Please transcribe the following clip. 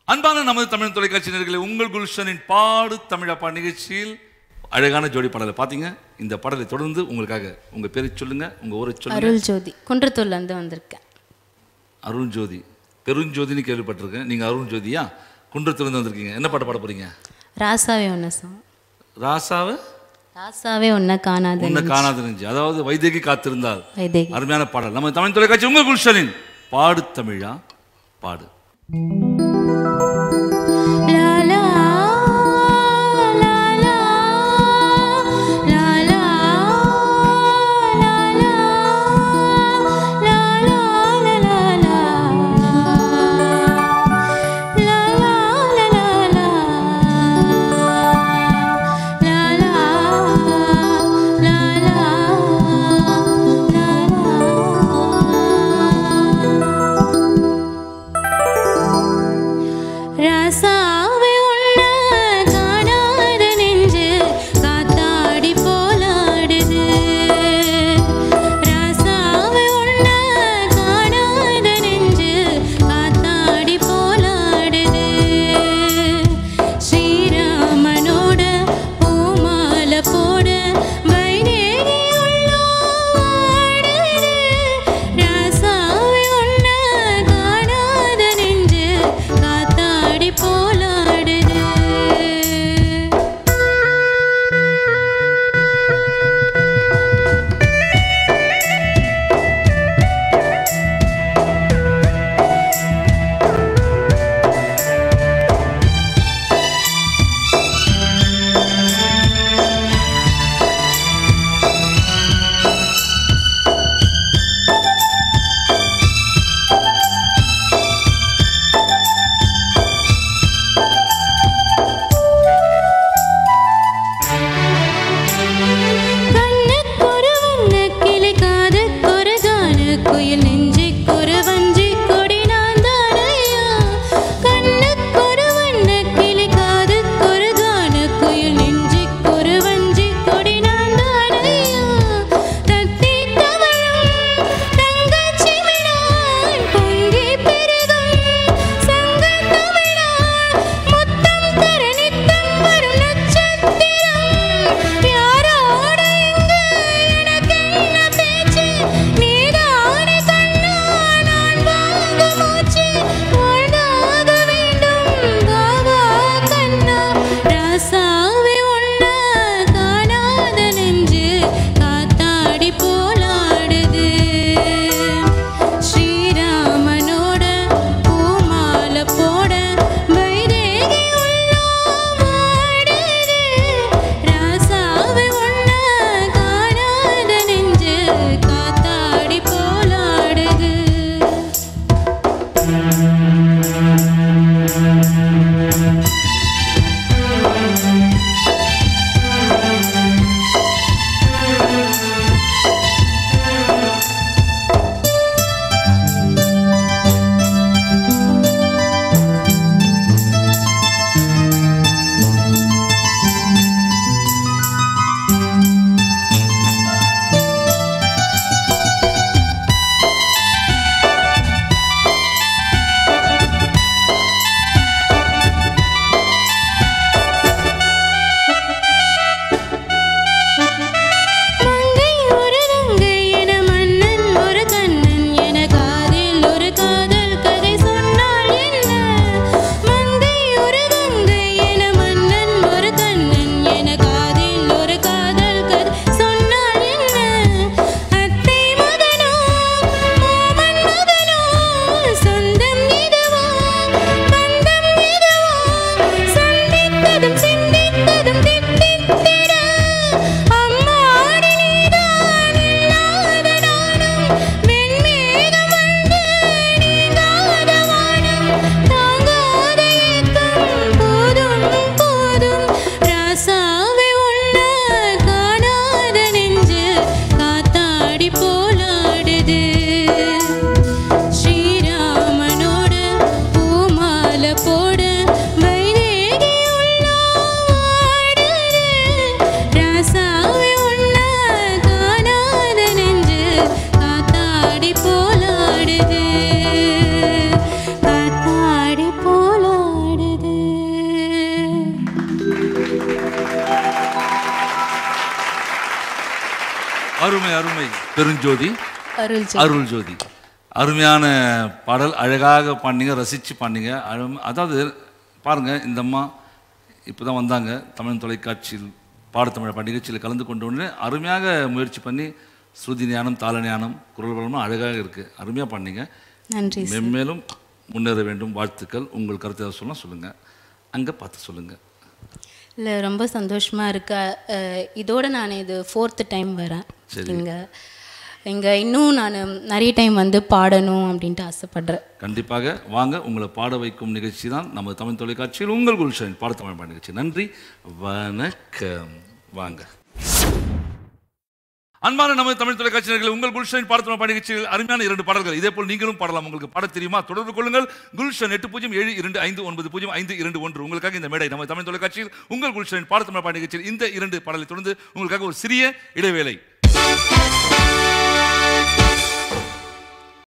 அன்பான நமது தமிழ் தொலைக்காட்சி நேயர்களே உங்கள் குல்ஷனின் பாடு தமிழப்பா நிகழ்ச்சியில் அழகான ஜோடி பாடலை பார்த்தீங்க இந்த பாடலை தொடர்ந்து உங்களுக்காக உங்க பேரை சொல்லுங்க உங்க ஊரை சொல்லுங்க அருள் ஜோதி குன்றத்தூர்லேருந்து வந்திருக்கேன் அருண் ஜோதி பெருஞ்சோதின்னு கேள்விப்பட்டிருக்கேன் நீங்க அருண் ஜோதியா குன்றத்திலிருந்து வந்திருக்கீங்க என்ன பாட்டு பாட போறீங்க ராசாவே ஒன்று சாங் ராசாவை ராசாவே ஒன்றை காணாத உன்னை காணாத நெஞ்சு அதாவது வைதேகி காத்திருந்தால் வைதேகி அருமையான பாடல் நம்ம தமிழ் தொலைக்காட்சி உங்கள் குல்ஷனின் பாடு தமிழா பாடு லா லா லா லா லா லா லா லா லா லா லா லா லா லா லா லா லா ராசாவே உன்ன காணாத நெஞ்சு காத்தாடி போலாடுது ராசாவே உன்ன காணாத நெஞ்சு காத்தாடி போலாடுது ஸ்ரீராமனோட பூமால போட வைதேகி உள்ளாடுது ராசாவே உன்ன காணாத நெஞ்சு காத்தாடி போலாடுது கண்ணுக்கொரு வண்ணக்கிளி, காதுக்கொரு கானக்குயில், நெஞ்சுக்கொரு வஞ்சிக் கொடி நான் தானையா? கண்ணுக்கொரு வண்ணக்கிளி, காதுக்கொரு கானக்குயில், நெஞ்சுக்கொரு வஞ்சிக் கொடி நான் தானையா? தத்தித் தவழும் தங்கச் சிமிழாய் பொங்கிப் பெருகும் சங்கத் தமிழாய் முத்தம் தர நித்தம் வரும் நட்சத்திரம் யாரோடு இங்கு எனக்கு என்ன பேச்சு நீதானே கண்ணா நான் வாங்க மூச்சு வாழ்ந்தாக வேண்டும் வாவா கண்ணா ராசாவே உன்ன காணாத நெஞ்சு காத்தாடி போலாடுது ஸ்ரீராமனோட பூமால போட வைதேகி உள்ளாடுது ராசாவே உன்ன காணாத நெஞ்சு காத்தாடி போலாடுது அருமை அருமை பெருஞ்சோதி அருள் அருள் ஜோதி அருமையான பாடல் அழகாக பாடினீங்க ரசித்து பாடினீங்க அழு- அதாவது பாருங்க இந்த அம்மா இப்போ தான் வந்தாங்க தமிழ் தொலைக்காட்சியில் பாடத்தமிழ் பாட நிகழ்ச்சியில் கலந்து கொண்ட உடனே அருமையாக முயற்சி பண்ணி ஸ்ருதி ஞானம் தாள ஞானம் குரல் வளமும் அழகாக இருக்குது அருமையாக பண்ணீங்க நன்றி மென்மேலும் முன்னேற வேண்டும் வாழ்த்துக்கள் உங்கள் கருத்தை சொன்னால் சொல்லுங்கள் அங்கே பார்த்து சொல்லுங்கள் இல்லை ரொம்ப சந்தோஷமாக இருக்கு அஹ், இதோட நான் இது ஃபோர்த்து டைம் வரேன் சரி. இங்கே இங்கே இன்னும் நான் நிறைய டைம் வந்து பாடணும் அப்படின்ட்டு ஆசைப்படுறேன் கண்டிப்பாக வாங்க உங்களை பாட வைக்கும் நிகழ்ச்சி தான் நம்ம தமிழ் தொலைக்காட்சியில் உங்கள் குல்ஷன் பாட தமிழ் பாட நிகழ்ச்சி நன்றி வணக்கம் வாங்க அன்பான நம்ம தமிழ் தொலைக்காட்சி நேயர்களே, உங்கள் குல்ஷன் பாட தமிழ் பாட நிகழ்ச்சியில் அருமையான இரண்டு பாடல்கள் இதே போல் நீங்களும் பாடலாம் உங்களுக்கு பாட தெரியுமா தொடர்பு கொள்ளுங்கள் குல்ஷன் எட்டு பூஜ்ஜியம் ஏழு இரண்டு ஐந்து ஒன்பது பூஜ்ஜியம் ஐந்து இரண்டு ஒன்று உங்களுக்காக இந்த மேடை நம்ம தமிழ் தொலைக்காட்சியில் உங்கள் குல்ஷன் பாட தமிழ் பாட நிகழ்ச்சியில் இந்த இரண்டு பாடலை தொடர்ந்து உங்களுக்காக ஒரு சிறிய இடைவேளை